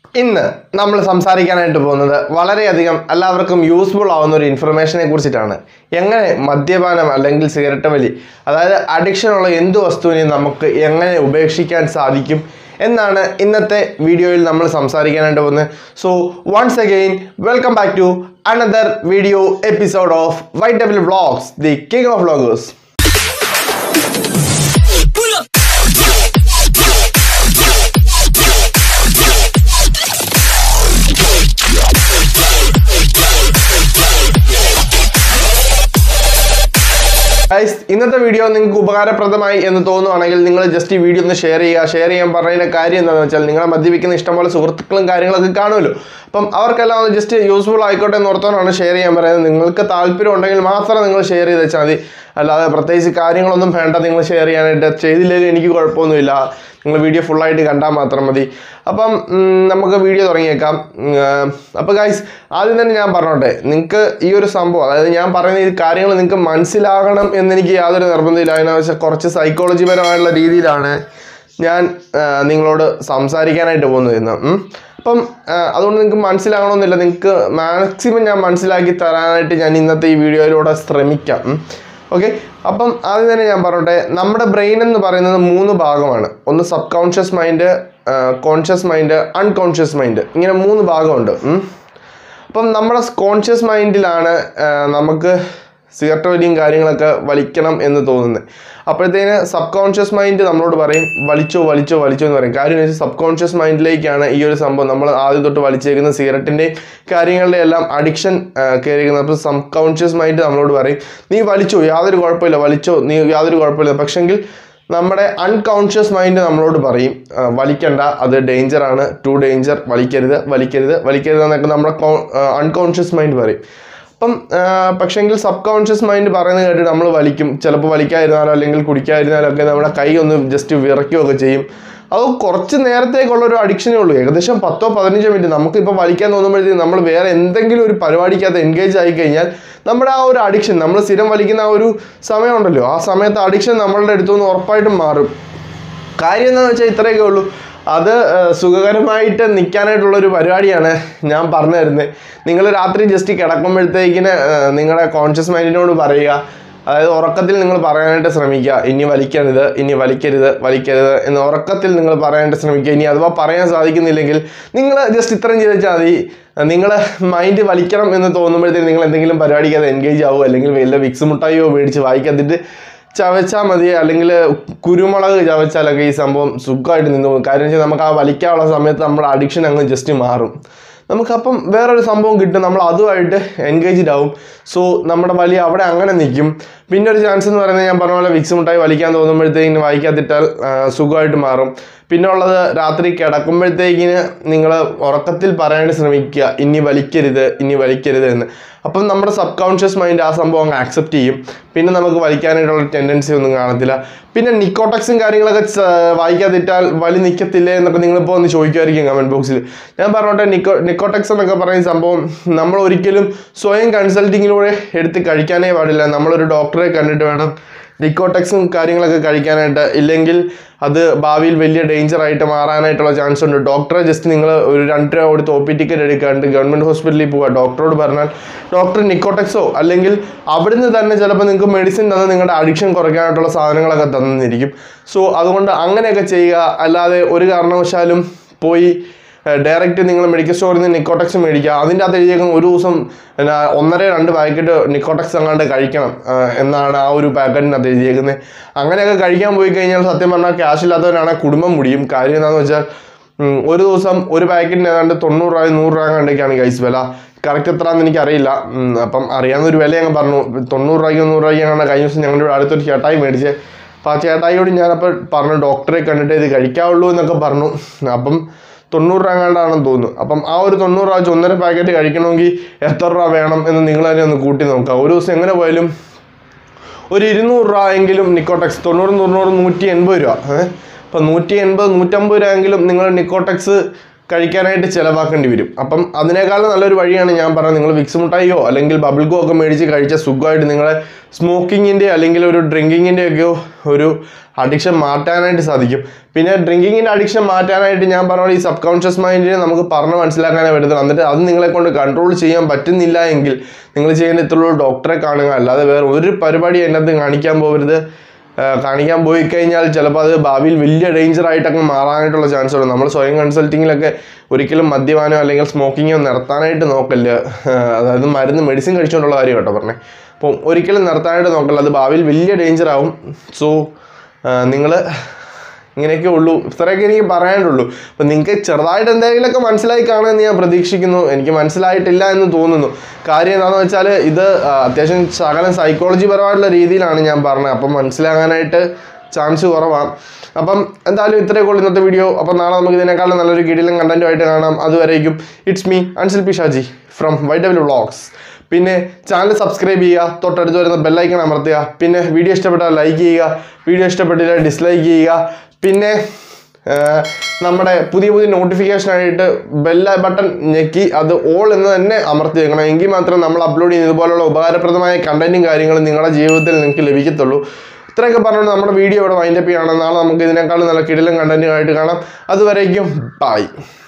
ഇന്ന് നമ്മൾ സംസാരിക്കാനായിട്ട് പോകുന്നത് വളരെയധികം എല്ലാവർക്കും യൂസ്ഫുൾ ആവുന്ന ഒരു ഇൻഫർമേഷനെ കുറിച്ചിട്ടാണ് എങ്ങനെ മദ്യപാനം അല്ലെങ്കിൽ സിഗരറ്റ് വലി അതായത് അഡിക്ഷനുള്ള എന്ത് വസ്തുവിനെയും നമുക്ക് എങ്ങനെ ഉപേക്ഷിക്കാൻ സാധിക്കും എന്നാണ് ഇന്നത്തെ വീഡിയോയിൽ നമ്മൾ സംസാരിക്കാനായിട്ട് പോകുന്നത് so once again welcome back to another video episode of white double vlogs the king of vloggers guys ഇന്നത്തെ വീഡിയോ നിങ്ങൾക്ക് ഉപകാരപ്രദമായി എന്ന് തോന്നുവാണെങ്കിൽ നിങ്ങൾ ജസ്റ്റ് ഈ വീഡിയോ ഒന്ന് ഷെയർ ചെയ്യുക ഷെയർ ചെയ്യാൻ പറഞ്ഞതിൻ്റെ കാര്യം എന്താണെന്ന് വെച്ചാൽ നിങ്ങളെ മദ്യപിക്കുന്ന ഇഷ്ടംപോലെ സുഹൃത്തുക്കളും കാര്യങ്ങളൊക്കെ കാണുമല്ലോ അപ്പം അവർക്കെല്ലാം ഒന്ന് ജസ്റ്റ് യൂസ്ഫുൾ ആയിക്കോട്ടെ എന്ന് ഓർത്തോണ്ടാണ് ഷെയർ ചെയ്യാൻ പറയുന്നത് നിങ്ങൾക്ക് താല്പര്യം ഉണ്ടെങ്കിൽ മാത്രം നിങ്ങൾ ഷെയർ ചെയ്ത് വെച്ചാൽ മതി അല്ലാതെ പ്രത്യേകിച്ച് കാര്യങ്ങളൊന്നും വേണ്ട നിങ്ങൾ ഷെയർ ചെയ്യാനായിട്ട് ചെയ്തില്ലെങ്കിൽ എനിക്ക് കുഴപ്പമൊന്നുമില്ല നിങ്ങൾ വീഡിയോ ഫുള്ളായിട്ട് കണ്ടാൽ മാത്രം മതി അപ്പം ഉം, നമുക്ക് വീഡിയോ തുടങ്ങിയേക്കാം അപ്പോൾ ഗൈസ് ആദ്യം തന്നെ ഞാൻ പറഞ്ഞോട്ടെ നിങ്ങൾക്ക് ഈ ഒരു സംഭവം അതായത് ഞാൻ പറയുന്ന ഈ കാര്യങ്ങൾ നിങ്ങൾക്ക് മനസ്സിലാകണം എന്നെനിക്ക് യാതൊരു നിർബന്ധമില്ല അതിനെന്ന് വെച്ചാൽ കുറച്ച് സൈക്കോളജി പരമായിട്ടുള്ള രീതിയിലാണ് ഞാൻ ആ, നിങ്ങളോട് സംസാരിക്കാനായിട്ട് പോകുന്നത് ഇന്ന് ഉം. അപ്പം ആ, അതുകൊണ്ട് നിങ്ങൾക്ക് മനസ്സിലാകണമെന്നില്ല നിങ്ങൾക്ക് മാക്സിമം ഞാൻ മനസ്സിലാക്കി തരാനായിട്ട് ഞാൻ ഇന്നത്തെ ഈ വീഡിയോയിലൂടെ ശ്രമിക്കാം ഓക്കെ അപ്പം ആദ്യം തന്നെ ഞാൻ പറഞ്ഞോട്ടെ നമ്മുടെ ബ്രെയിൻ എന്ന് പറയുന്നത് മൂന്ന് ഭാഗമാണ് ഒന്ന് subconscious mind conscious mind unconscious mind ഇങ്ങനെ മൂന്ന് ഭാഗമുണ്ട് ഉം. അപ്പം നമ്മുടെ കോൺഷ്യസ് മൈൻഡിലാണ് നമുക്ക് സിഗരറ്റ് വലിയും കാര്യങ്ങളൊക്കെ വലിക്കണം എന്ന് തോന്നുന്നത് അപ്പോഴത്തേന് സബ് കോൺഷ്യസ് മൈൻഡ് നമ്മളോട് പറയും വലിച്ചോ വലിച്ചോ വലിച്ചോ എന്ന് പറയും കാര്യം എന്ന് വെച്ചാൽ സബ് കോൺഷ്യസ് മൈൻഡിലേക്കാണ് ഈ ഒരു സംഭവം നമ്മൾ ആദ്യം തൊട്ട് വലിച്ചേക്കുന്ന സിഗരറ്റിൻ്റെയും കാര്യങ്ങളുടെ എല്ലാം അഡിക്ഷൻ കയറിയിരിക്കുന്നത് അപ്പോൾ സബ് കോൺഷ്യസ് മൈൻഡ് നമ്മളോട് പറയും നീ വലിച്ചോ യാതൊരു കുഴപ്പമില്ല വലിച്ചോ നീ യാതൊരു കുഴപ്പമില്ല പക്ഷെങ്കിൽ നമ്മുടെ അൺകോൺഷ്യസ് മൈൻഡ് നമ്മളോട് പറയും ആ, വലിക്കണ്ട അത് ഡേഞ്ചറാണ് ടു ഡേഞ്ചർ വലിക്കരുത് വലിക്കരുത് വലിക്കരുത് എന്നൊക്കെ നമ്മുടെ അൺകോൺഷ്യസ് മൈൻഡ് പറയും അപ്പം ആ, പക്ഷെങ്കിൽ സബ് കോൺഷ്യസ് മൈൻഡ് പറയുന്നത് കേട്ട് നമ്മൾ വലിക്കും ചിലപ്പോൾ വലിക്കാതിരുന്നാലോ അല്ലെങ്കിൽ കുടിക്കാതിരുന്നാലോ ഒക്കെ നമ്മുടെ കൈ ഒന്ന് ജസ്റ്റ് വിറയ്ക്കുകയൊക്കെ ചെയ്യും അത് കുറച്ച് നേരത്തേക്കുള്ള ഒരു അഡിക്ഷനേ ഉള്ളൂ ഏകദേശം പത്തോ പതിനഞ്ചോ മിനിറ്റ് നമുക്കിപ്പോൾ വലിക്കാൻ തോന്നുമ്പോഴത്തേക്കും നമ്മൾ വേറെ എന്തെങ്കിലും ഒരു പരിപാടിക്കകത്ത് എൻഗേജ് ആയി കഴിഞ്ഞാൽ നമ്മുടെ ആ ഒരു അഡിക്ഷൻ നമ്മൾ സ്ഥിരം വലിക്കുന്ന ആ ഒരു സമയമുണ്ടല്ലോ ആ സമയത്ത് അഡിക്ഷൻ നമ്മളുടെ അടുത്തുനിന്ന് ഉറപ്പായിട്ടും മാറും കാര്യം എന്താണെന്ന് വെച്ചാൽ ഇത്രയൊക്കെ ഉള്ളൂ അത് ആ, സുഖകരമായിട്ട് നിൽക്കാനായിട്ടുള്ള ഒരു പരിപാടിയാണ് ഞാൻ പറഞ്ഞു തരുന്നത് നിങ്ങൾ രാത്രി ജസ്റ്റ് കിടക്കുമ്പോഴത്തേക്കിന് ആ, നിങ്ങളുടെ കോൺഷ്യസ് മൈൻഡിനോട് പറയുക അതായത് ഉറക്കത്തിൽ നിങ്ങൾ പറയാനായിട്ട് ശ്രമിക്കുക ഇനി വലിക്കരുത് ഇനി വലിക്കരുത് വലിക്കരുത് എന്ന് ഉറക്കത്തിൽ നിങ്ങൾ പറയാനായിട്ട് ശ്രമിക്കുക ഇനി അഥവാ പറയാൻ സാധിക്കുന്നില്ലെങ്കിൽ നിങ്ങൾ ജസ്റ്റ് ഇത്രയും ചെയ്ത് വെച്ചാൽ മതി നിങ്ങൾ മൈൻഡ് വലിക്കണം എന്ന് തോന്നുമ്പോഴത്തേക്ക് നിങ്ങൾ എന്തെങ്കിലും പരിപാടിക്കകത്ത് എൻഗേജ് ആവുമോ അല്ലെങ്കിൽ വല്ല വിക്സ് മുട്ടായിയോ മേടിച്ച് വായിക്കാത്തിട്ട് ചവച്ചാൽ മതി അല്ലെങ്കിൽ കുരുമുളക് ചവച്ചാലൊക്കെ ഈ സംഭവം സുഖമായിട്ട് നിന്ന് പോകും കാര്യം വെച്ചാൽ നമുക്ക് ആ വലിക്കാനുള്ള സമയത്ത് നമ്മുടെ അഡിക്ഷൻ അങ്ങ് ജസ്റ്റ് മാറും നമുക്കപ്പം വേറൊരു സംഭവം കിട്ടും നമ്മൾ അതുമായിട്ട് എൻഗേജ്ഡ് ആവും സോ നമ്മുടെ വലി അവിടെ അങ്ങനെ നിൽക്കും പിന്നെ ഒരു ചാൻസ് എന്ന് പറയുന്നത് ഞാൻ പറഞ്ഞ പോലെ വിക്സ് മുട്ടായി വലിക്കാൻ തോന്നുമ്പോഴത്തേക്കിന് വായിക്കാത്തിട്ടാൽ ആ, സുഖമായിട്ട് മാറും പിന്നെ ഉള്ളത് രാത്രി കിടക്കുമ്പോഴത്തേക്കിന് നിങ്ങൾ ഉറക്കത്തിൽ പറയാനായിട്ട് ശ്രമിക്കുക ഇനി വലിക്കരുത് ഇനി വലിക്കരുത് എന്ന് അപ്പം നമ്മുടെ സബ് കോൺഷ്യസ് മൈൻഡ് ആ സംഭവം അങ്ങ് ആക്സെപ്റ്റ് ചെയ്യും പിന്നെ നമുക്ക് വലിക്കാനായിട്ടുള്ള ടെൻഡൻസി ഒന്നും കാണത്തില്ല പിന്നെ നിക്കോട്ടക്സും കാര്യങ്ങളൊക്കെ ച- വായിക്കാതിട്ടാൽ വലി നിൽക്കത്തില്ലേ എന്നൊക്കെ നിങ്ങളിപ്പോൾ ഒന്ന് ചോദിക്കുമായിരിക്കും കമൻറ്റ് ബോക്സിൽ ഞാൻ പറഞ്ഞോട്ടെ നിക്കോ നിക്കോട്ടക്സ് എന്നൊക്കെ പറയുന്ന സംഭവം നമ്മൾ ഒരിക്കലും സ്വയം കൺസൾട്ടിങ്ങിലൂടെ എടുത്ത് കഴിക്കാനേ പാടില്ല നമ്മളൊരു ഡോക്ടറെ കണ്ടിട്ട് വേണം നിക്കോട്ടക്സും കാര്യങ്ങളൊക്കെ കഴിക്കാനായിട്ട് ഇല്ലെങ്കിൽ അത് ഭാവിയിൽ വലിയ ഡേഞ്ചർ ആയിട്ട് മാറാനായിട്ടുള്ള ചാൻസ് ഉണ്ട് ഡോക്ടറെ ജസ്റ്റ് നിങ്ങൾ ഒരു രണ്ട് രൂപ കൊടുത്ത് ഒ പി ടിക്കറ്റ് എടുക്കാണ്ട് ഗവൺമെൻറ് ഹോസ്പിറ്റലിൽ പോവുക ഡോക്ടറോട് പറഞ്ഞാൽ ഡോക്ടർ നിക്കോട്ടക്സോ അല്ലെങ്കിൽ അവിടുന്ന് തന്നെ ചിലപ്പോൾ നിങ്ങൾക്ക് മെഡിസിൻ തന്ന് നിങ്ങളുടെ അഡിക്ഷൻ കുറയ്ക്കാനായിട്ടുള്ള സാധനങ്ങളൊക്കെ തന്നിരിക്കും സോ അതുകൊണ്ട് അങ്ങനെയൊക്കെ ചെയ്യുക അല്ലാതെ ഒരു കാരണവശാലും പോയി ഡയറക്റ്റ് നിങ്ങൾ മെഡിക്കൽ സ്റ്റോറിൽ നിന്ന് നിക്കോട്ടക്സ് മേടിക്കുക അതിൻ്റെ അകത്ത് എഴുതിയേക്കുന്ന ഒരു ദിവസം എന്നാ ഒന്നര രണ്ട് പാക്കറ്റ് നിക്കോട്ടക്സ് അങ്ങാണ്ട് കഴിക്കണം ആ, എന്നാണ് ആ ഒരു പാക്കറ്റിനകത്ത് എഴുതിയേക്കുന്നത് അങ്ങനെയൊക്കെ കഴിക്കാൻ പോയി കഴിഞ്ഞാൽ സത്യം പറഞ്ഞാൽ ക്യാഷ് ഇല്ലാത്തവരാണ് കുടുംബം മുടിയും കാര്യം എന്താണെന്ന് വെച്ചാൽ ഉം, ഒരു ദിവസം ഒരു പാക്കറ്റിന് ഏതാണ്ട് തൊണ്ണൂറ് രൂപ നൂറ് രൂപ കണ്ടൊക്കെയാണ് ഗൈസ് വില കറക്റ്റ് എത്രയാണെന്ന് എനിക്കറിയില്ല ഉം, അപ്പം അറിയാവുന്ന ഒരു വില അങ്ങ് പറഞ്ഞു തൊണ്ണൂറ് രൂപയ്ക്ക് നൂറ് രൂപയ്ക്ക് അങ്ങനെ കഴിഞ്ഞ ദിവസം ഞങ്ങളുടെ ഇവിടെ അടുത്തൊരു ചേട്ടായി മേടിച്ച് അപ്പോൾ ആ ചേട്ടായിയോട് ഞാനപ്പോൾ പറഞ്ഞു ഡോക്ടറെ കണ്ടിട്ട് ഇത് കഴിക്കാവുള്ളൂ എന്നൊക്കെ പറഞ്ഞു അപ്പം തൊണ്ണൂറ് രൂപ കണ്ടാണെന്ന് തോന്നുന്നു അപ്പം ആ ഒരു തൊണ്ണൂറ് രൂപ വെച്ച് ഒന്നര പാക്കറ്റ് കഴിക്കണമെങ്കിൽ എത്ര രൂപ വേണം എന്ന് നിങ്ങൾ തന്നെ ഒന്ന് കൂട്ടി നോക്കുക ഒരു ദിവസം എങ്ങനെ പോയാലും ഒരു ഇരുന്നൂറ് രൂപ എങ്കിലും നിക്കോടെക്സ് തൊണ്ണൂറ് തൊണ്ണൂറ് നൂറ്റി എൺപത് രൂപ ഏഹ് അപ്പം നൂറ്റി എൺപത് നൂറ്റമ്പത് രൂപ എങ്കിലും നിങ്ങൾ നിക്കോടെക്സ് കഴിക്കാനായിട്ട് ചിലവാക്കേണ്ടി വരും അപ്പം അതിനേക്കാളും നല്ലൊരു വഴിയാണ് ഞാൻ പറഞ്ഞത് നിങ്ങൾ വിക്സ് മുട്ടായിയോ അല്ലെങ്കിൽ ബബിൾ ഗോ ഒക്കെ മേടിച്ച് കഴിച്ച സുഖമായിട്ട് നിങ്ങളെ സ്മോക്കിങ്ങിൻ്റെ അല്ലെങ്കിൽ ഒരു ഡ്രിങ്കിങ്ങിൻ്റെ ഒക്കെ ഒരു അഡിക്ഷൻ മാറ്റാനായിട്ട് സാധിക്കും പിന്നെ ഡ്രിങ്കിങ്ങിൻ്റെ അഡിക്ഷൻ മാറ്റാനായിട്ട് ഞാൻ പറഞ്ഞ പോലെ ഈ സബ് കോൺഷ്യസ് മൈൻഡിനെ നമുക്ക് പറഞ്ഞ് മനസ്സിലാക്കാനേ പറ്റത്തുള്ളൂ എന്നിട്ട് അത് നിങ്ങളെ കൊണ്ട് കൺട്രോൾ ചെയ്യാൻ പറ്റുന്നില്ല എങ്കിൽ നിങ്ങൾ ചെയ്യേണ്ട ഇത്രയുള്ള ഡോക്ടറെ കാണുക അല്ലാതെ വേറെ ഒരു പരിപാടി അതിനകത്ത് കാണിക്കാൻ പോകരുത് ആ, കാണിക്കാൻ പോയി കഴിഞ്ഞാൽ ചിലപ്പോൾ അത് ഭാവിയിൽ വലിയ ഡേഞ്ചർ ആയിട്ടൊക്കെ മാറാനായിട്ടുള്ള ചാൻസ് ഉണ്ട് നമ്മൾ സ്വയം കൺസൾട്ടിങ്ങിലൊക്കെ ഒരിക്കലും മദ്യപാനോ അല്ലെങ്കിൽ സ്മോക്കിങ്ങോ നിർത്താനായിട്ട് നോക്കല്ല ആ, അതായത് മരുന്ന് മെഡിസിൻ കഴിച്ചുകൊണ്ടുള്ള കാര്യം കേട്ടോ പറഞ്ഞേ അപ്പം ഒരിക്കലും നിർത്താനായിട്ട് നോക്കല്ല അത് ഭാവിയിൽ വലിയ ഡേഞ്ചർ ആവും സോ നിങ്ങൾ ഇങ്ങനെയൊക്കെ ഉള്ളൂ ഇത്രയൊക്കെ എനിക്ക് പറയാനുള്ളൂ അപ്പം നിങ്ങൾക്ക് ചെറുതായിട്ട് എന്തെങ്കിലുമൊക്കെ മനസ്സിലായി കാണുമെന്ന് ഞാൻ പ്രതീക്ഷിക്കുന്നു എനിക്ക് മനസ്സിലായിട്ടില്ല എന്ന് തോന്നുന്നു കാര്യം എന്താണെന്ന് വെച്ചാൽ ഇത് ആ, അത്യാവശ്യം ശകലം സൈക്കോളജി പരമായിട്ടുള്ള രീതിയിലാണ് ഞാൻ പറഞ്ഞത് അപ്പം മനസ്സിലാകാനായിട്ട് ചാൻസ് കുറവാണ് അപ്പം എന്തായാലും ഇത്രയൊക്കെ ഉള്ളൂ ഇന്നത്തെ വീഡിയോ അപ്പം നാളെ നമുക്ക് ഇതിനേക്കാളും നല്ലൊരു കിടിലും കണ്ടന്റുമായിട്ട് കാണാം അതുവരേക്കും it's me Ansil P Shaji from Y W vlogs പിന്നെ ചാനൽ സബ്സ്ക്രൈബ് ചെയ്യുക തൊട്ടടുത്ത് വരുന്ന ബെല്ലൈക്കൺ അമർത്തുക പിന്നെ വീഡിയോ ഇഷ്ടപ്പെട്ടാൽ ലൈക്ക് ചെയ്യുക വീഡിയോ ഇഷ്ടപ്പെട്ടില്ല ഡിസ്ലൈക്ക് ചെയ്യുക പിന്നെ ആ, നമ്മുടെ പുതിയ പുതിയ നോട്ടിഫിക്കേഷനായിട്ട് ബെല്ല ബട്ടൺ ഞെക്കി അത് ഓൾ എന്ന് തന്നെ അമർത്തി വെക്കണം എങ്കിൽ മാത്രം നമ്മൾ അപ്ലോഡ് ചെയ്യുന്ന ഇതുപോലുള്ള ഉപകാരപ്രദമായ കണ്ടന്റും കാര്യങ്ങളും നിങ്ങളുടെ ജീവിതത്തിൽ നിങ്ങൾക്ക് ലഭിക്കത്തുള്ളൂ ഇത്രയൊക്കെ പറഞ്ഞുകൊണ്ട് നമ്മുടെ വീഡിയോ ഇവിടെ വൈൻഡപ്പ് ചെയ്യണം നാളെ നമുക്ക് ഇതിനേക്കാളും നല്ല കിടിലം കണ്ടന്റുമായിട്ട് കാണാം അതുവരേക്കും ബൈ